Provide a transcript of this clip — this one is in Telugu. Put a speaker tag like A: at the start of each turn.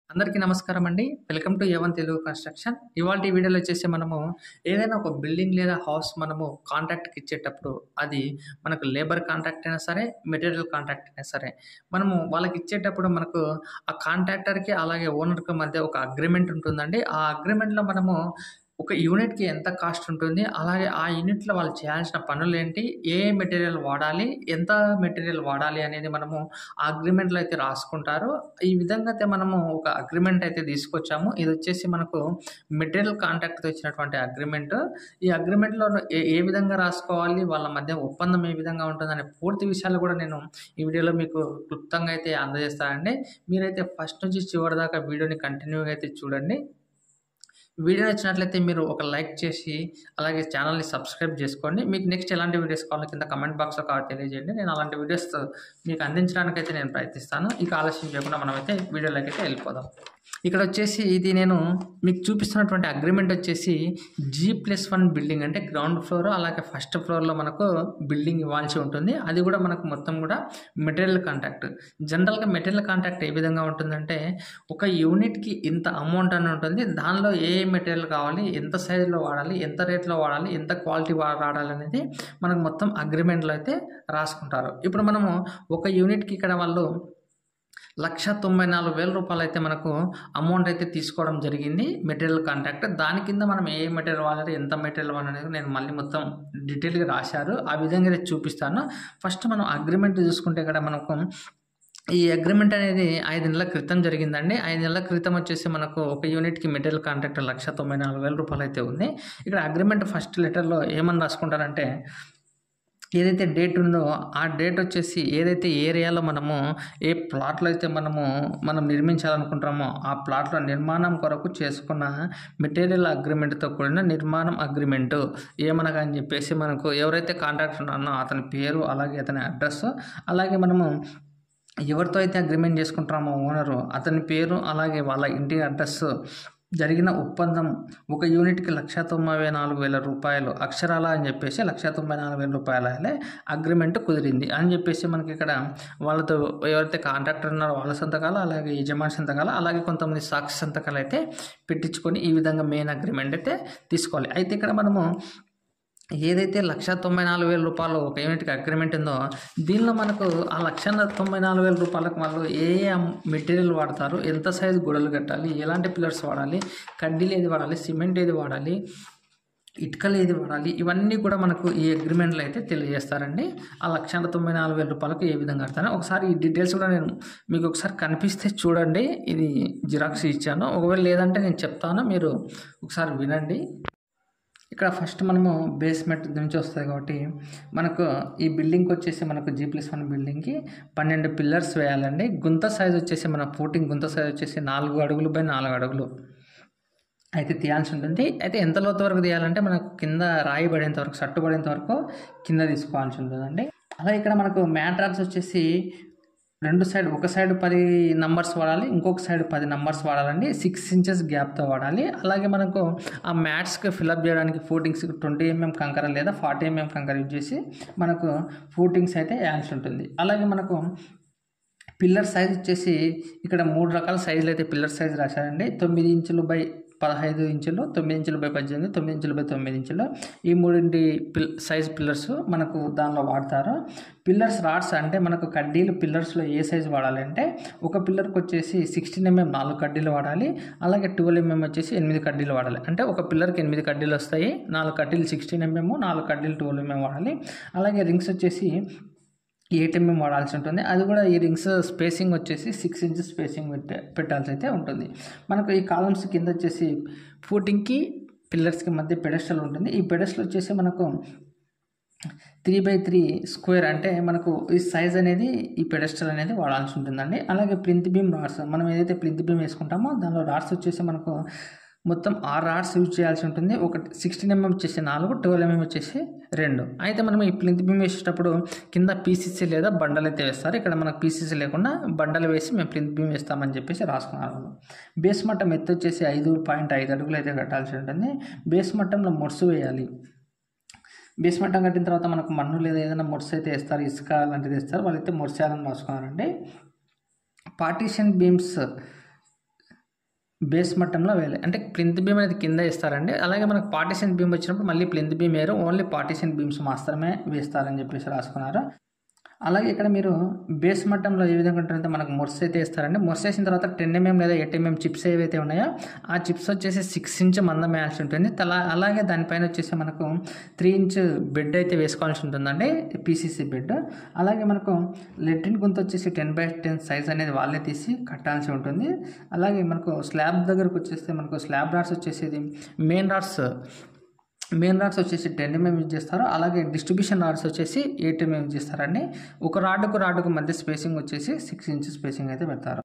A: అందరికీ నమస్కారం అండి welcome to A one Telugu construction ఇవాళ ఈ వీడియోలో వచ్చేసి మనము ఏదైనా ఒక బిల్డింగ్ లేదా హౌస్ మనము కాంట్రాక్ట్కి ఇచ్చేటప్పుడు అది మనకు లేబర్ కాంట్రాక్ట్ అయినా సరే మెటీరియల్ కాంట్రాక్ట్ అయినా సరే మనము వాళ్ళకి ఇచ్చేటప్పుడు మనకు ఆ కాంట్రాక్టర్కి అలాగే ఓనర్కి మధ్య ఒక అగ్రిమెంట్ ఉంటుందండి ఆ అగ్రిమెంట్లో మనము ఒక యూనిట్కి ఎంత కాస్ట్ ఉంటుంది అలాగే ఆ యూనిట్లో వాళ్ళు చేయాల్సిన పనులు ఏంటి ఏ మెటీరియల్ వాడాలి ఎంత మెటీరియల్ వాడాలి అనేది మనము ఆ అగ్రిమెంట్లో అయితే రాసుకుంటారు ఈ విధంగా అయితే మనము ఒక అగ్రిమెంట్ అయితే తీసుకొచ్చాము ఇది వచ్చేసి మనకు మెటీరియల్ కాంట్రాక్ట్తో ఇచ్చినటువంటి అగ్రిమెంట్ ఈ అగ్రిమెంట్లో ఏ ఏ విధంగా రాసుకోవాలి వాళ్ళ మధ్య ఒప్పందం ఏ విధంగా ఉంటుందనే పూర్తి విషయాలు కూడా నేను ఈ వీడియోలో మీకు క్లుప్తంగా అయితే అందజేస్తానండి మీరైతే ఫస్ట్ నుంచి చివరి దాకా వీడియోని కంటిన్యూగా అయితే చూడండి వీడియో నచ్చినట్లయితే మీరు ఒక లైక్ చేసి అలాగే ఛానల్ని సబ్స్క్రైబ్ చేసుకోండి మీకు నెక్స్ట్ ఎలాంటి వీడియోస్ కావాలో కింద కమెంట్ బాక్స్లో కావాలి తెలియజేయండి నేను అలాంటి వీడియోస్ మీకు అందించడానికి అయితే నేను ప్రయత్నిస్తాను ఇక ఆలస్యం చేయకుండా మనమైతే వీడియోలోకి అయితే వెళ్ళిపోదాం ఇక్కడ వచ్చేసి ఇది నేను మీకు చూపిస్తున్నటువంటి అగ్రిమెంట్ వచ్చేసి జీ ప్లస్ వన్ బిల్డింగ్ అంటే గ్రౌండ్ ఫ్లోర్ అలాగే ఫస్ట్ ఫ్లోర్లో మనకు బిల్డింగ్ ఇవ్వాల్సి ఉంటుంది అది కూడా మనకు మొత్తం కూడా మెటీరియల్ కాంట్రాక్ట్ జనరల్గా మెటీరియల్ కాంట్రాక్ట్ ఏ విధంగా ఉంటుందంటే ఒక యూనిట్కి ఇంత అమౌంట్ అని ఉంటుంది దానిలో ఏ ఏ మెటీరియల్ కావాలి ఎంత సైజులో వాడాలి ఎంత రేట్లో వాడాలి ఎంత క్వాలిటీ వాడాలి అనేది మనకు మొత్తం అగ్రిమెంట్లో అయితే రాసుకుంటారు ఇప్పుడు మనము ఒక యూనిట్కి ఇక్కడ వాళ్ళు లక్ష తొంభై నాలుగు వేల రూపాయలు అయితే మనకు అమౌంట్ అయితే తీసుకోవడం జరిగింది మెటీరియల్ కాంట్రాక్ట్ దాని కింద మనం ఏ మెటీరియల్ వాడాలి ఎంత మెటీరియల్ వాడాలి అనేది నేను మళ్ళీ మొత్తం డీటెయిల్గా రాశారు ఆ విధంగా అయితే చూపిస్తాను ఫస్ట్ మనం అగ్రిమెంట్ చూసుకుంటే ఇక్కడ మనకు ఈ అగ్రిమెంట్ అనేది ఐదు నెలల క్రితం జరిగిందండి ఐదు నెలల క్రితం వచ్చేసి మనకు ఒక యూనిట్కి మెటీరియల్ కాంట్రాక్ట్ లక్ష తొంభై నాలుగు వేల రూపాయలు అయితే ఉంది ఇక్కడ అగ్రిమెంట్ ఫస్ట్ లెటర్లో ఏమని రాసుకుంటారంటే ఏదైతే డేట్ ఉందో ఆ డేట్ వచ్చేసి ఏదైతే ఏరియాలో మనము ఏ ప్లాట్లో అయితే మనము మనం నిర్మించాలనుకుంటామో ఆ ప్లాట్లో నిర్మాణం కొరకు చేసుకున్న మెటీరియల్ అగ్రిమెంట్తో కూడిన నిర్మాణం అగ్రిమెంటు ఏమనగా అని చెప్పేసి మనకు ఎవరైతే కాంట్రాక్టర్ ఉన్నారో అతని పేరు అలాగే అతని అడ్రస్ అలాగే మనము ఎవరితో అయితే అగ్రిమెంట్ చేసుకుంటామో ఓనరు అతని పేరు అలాగే వాళ్ళ ఇంటి అడ్రస్ జరిగిన ఒప్పందం ఒక యూనిట్కి లక్ష తొంభై నాలుగు వేల రూపాయలు అక్షరాల అని చెప్పేసి లక్ష తొంభై నాలుగు వేల రూపాయలే అగ్రిమెంట్ కుదిరింది అని చెప్పేసి మనకి ఇక్కడ వాళ్ళతో ఎవరైతే కాంట్రాక్టర్ ఉన్నారో వాళ్ళ సంతకాలు అలాగే యజమాని సంతకాలు అలాగే కొంతమంది సాక్షి సంతకాలు అయితే పెట్టించుకొని ఈ విధంగా మెయిన్ అగ్రిమెంట్ అయితే తీసుకోవాలి అయితే ఇక్కడ మనము ఏదైతే లక్ష తొంభై నాలుగు వేల రూపాయలు ఒక యూనిట్కి అగ్రిమెంట్ ఉందో దీనిలో మనకు ఆ లక్ష తొంభై నాలుగు వేల రూపాయలకు వాళ్ళు ఏ ఏ మెటీరియల్ వాడతారు ఎంత సైజు గొడవలు కట్టాలి ఎలాంటి పిల్లర్స్ వాడాలి కడ్డీలు ఏది వాడాలి సిమెంట్ ఏది వాడాలి ఇటుకలు ఏది వాడాలి ఇవన్నీ కూడా మనకు ఈ అగ్రిమెంట్లో అయితే తెలియజేస్తారండి ఆ లక్ష తొంభై నాలుగు వేల రూపాయలకు ఏ విధంగా కడతాను ఒకసారి ఈ డీటెయిల్స్ కూడా నేను మీకు ఒకసారి కనిపిస్తే చూడండి ఇది జిరాక్స్ ఇచ్చాను ఒకవేళ లేదంటే నేను చెప్తాను మీరు ఒకసారి వినండి ఇక్కడ ఫస్ట్ మనము బేస్మెంట్ నుంచి వస్తుంది కాబట్టి మనకు ఈ బిల్డింగ్కి వచ్చేసి మనకు జీ ప్లస్ వన్ బిల్డింగ్కి పన్నెండు పిల్లర్స్ వేయాలండి గుంత సైజ్ వచ్చేసి మన ఫోటింగ్ గుంత సైజ్ వచ్చేసి నాలుగు అడుగులు బై నాలుగు అడుగులు అయితే తీయాల్సి ఉంటుంది అయితే ఎంత లోతు వరకు తీయాలంటే మనకు కింద రాయి పడేంత వరకు సట్టు పడేంత వరకు కింద తీసుకోవాల్సి ఉంటుందండి అలాగే ఇక్కడ మనకు మ్యాట్రాక్స్ వచ్చేసి రెండు సైడ్ ఒక సైడ్ పది నంబర్స్ వాడాలి ఇంకొక సైడ్ పది నంబర్స్ వాడాలండి సిక్స్ ఇంచెస్ గ్యాప్తో వాడాలి అలాగే మనకు ఆ మ్యాట్స్కి ఫిల్అప్ చేయడానికి ఫోటింగ్స్ ట్వంటీ ఎంఎం కంకర లేదా ఫార్టీ ఎంఎం కంకర యూజ్ చేసి మనకు ఫోటింగ్స్ అయితే వేయాల్సి ఉంటుంది అలాగే మనకు పిల్లర్ సైజ్ వచ్చేసి ఇక్కడ మూడు రకాల సైజులు అయితే పిల్లర్ సైజ్ రాశారండి తొమ్మిది ఇంచులు బై పదహైదు ఇంచులు తొమ్మిది ఇంచులు బై పద్దెనిమిది తొమ్మిది ఇంచులు బై తొమ్మిది ఇంచులు ఈ మూడింటి పిల్ సైజ్ పిల్లర్స్ మనకు దానిలో వాడతారు పిల్లర్స్ రాడ్స్ అంటే మనకు కడ్డీలు పిల్లర్స్లో ఏ సైజ్ వాడాలి అంటే ఒక పిల్లర్కి వచ్చేసి సిక్స్టీన్ ఎంఎం నాలుగు కడ్డీలు వాడాలి అలాగే ట్వెల్వ్ ఎంఎం వచ్చేసి ఎనిమిది కడ్డీలు వాడాలి అంటే ఒక పిల్లర్కి ఎనిమిది కడ్డీలు వస్తాయి నాలుగు కడ్డీలు సిక్స్టీన్ ఎంఎం నాలుగు కడ్డీలు ట్వెల్వ్ ఎంఎం వాడాలి అలాగే రింగ్స్ వచ్చేసి ఎయిట్ ఎంఎం వాడాల్సి ఉంటుంది అది కూడా ఈ రింగ్స్ స్పేసింగ్ వచ్చేసి సిక్స్ ఇంచెస్ స్పేసింగ్ పెట్టే పెట్టాల్సి అయితే ఉంటుంది మనకు ఈ కాలమ్స్ కింద వచ్చేసి ఫూటింగ్కి పిల్లర్స్కి మధ్య పెడస్టల్ ఉంటుంది ఈ పెడస్టల్ వచ్చేసి మనకు త్రీ బై త్రీ స్క్వేర్ అంటే మనకు ఈ సైజ్ అనేది ఈ పెడస్టల్ అనేది వాడాల్సి ఉంటుందండి అలాగే ప్లింత్ బీమ్ రాడ్స్ మనం ఏదైతే ప్లింత్ బీమ్ వేసుకుంటామో దానిలో రాడ్స్ వచ్చేసి మనకు మొత్తం ఆరు రాడ్స్ యూజ్ చేయాల్సి ఉంటుంది ఒక సిక్స్టీన్ ఎంఎం వచ్చేసి నాలుగు ట్వెల్వ్ ఎంఎం వచ్చేసి రెండు అయితే మనం ఈ ప్లింత్ బీమ్ వేసేటప్పుడు కింద పీసీసీ లేదా బండలు అయితే వేస్తారు ఇక్కడ మనకు పీసీసీ లేకుండా బండలు వేసి మేము ప్లింత్ బీమ్ వేస్తామని చెప్పేసి రాసుకున్నారు బేస్ మట్టం ఎత్తు వచ్చేసి ఐదు పాయింట్ ఐదు అడుగులు అయితే కట్టాల్సి ఉంటుంది బేస్ మట్టంలో మొరుసు వేయాలి బేస్ మట్టం కట్టిన తర్వాత మనకు మన్ను లేదా ఏదైనా మొరుసు అయితే వేస్తారు ఇసుక లాంటిది వేస్తారు వాళ్ళైతే మొరుసేయాలని రాసుకున్నారండి పార్టీషన్ బీమ్స్ బేస్ మట్టంలో వేయాలి అంటే ప్లింత్ బీమ్ అనేది కింద ఇస్తారండి అలాగే మనకు పార్టీషన్ బీమ్ వచ్చినప్పుడు మళ్ళీ ప్లింత్ బీమ్ వేయరు ఓన్లీ పార్టీషన్ బీమ్స్ మాత్రమే వేస్తారని చెప్పేసి రాసుకున్నారు అలాగే ఇక్కడ మీరు బేస్ మట్టంలో ఏ విధంగా ఉంటుందంటే మనకు మొర్స్ అయితే ఇస్తారండి మొర్స్ వేసిన తర్వాత టెన్ ఎంఎం లేదా ఎయిట్ ఎంఎం చిప్స్ ఏవైతే ఉన్నాయో ఆ చిప్స్ వచ్చేసి సిక్స్ ఇంచ్ మందం వేయాల్సి ఉంటుంది అలా అలాగే దానిపైన వచ్చేసి మనకు త్రీ ఇంచ్ బెడ్ అయితే వేసుకోవాల్సి ఉంటుందండి పీసీసీ బెడ్ అలాగే మనకు లెట్రిన్ గుంత వచ్చేసి టెన్ బై టెన్ సైజ్ అనేది వాళ్ళే తీసి కట్టాల్సి ఉంటుంది అలాగే మనకు స్లాబ్ దగ్గరకు వచ్చేస్తే మనకు స్లాబ్ రాడ్స్ వచ్చేసి మెయిన్ రాడ్స్ మెయిన్ రాడ్స్ వచ్చేసి టెన్ ఎంఎం యూజ్ చేస్తారు అలాగే డిస్ట్రిబ్యూషన్ రాడ్స్ వచ్చేసి ఎయిట్ ఎంఎం యూజ్ చేస్తారండి ఒక రాడ్కు రాడ్కు మధ్య స్పేసింగ్ వచ్చేసి సిక్స్ ఇంచ్ స్పేసింగ్ అయితే పెడతారు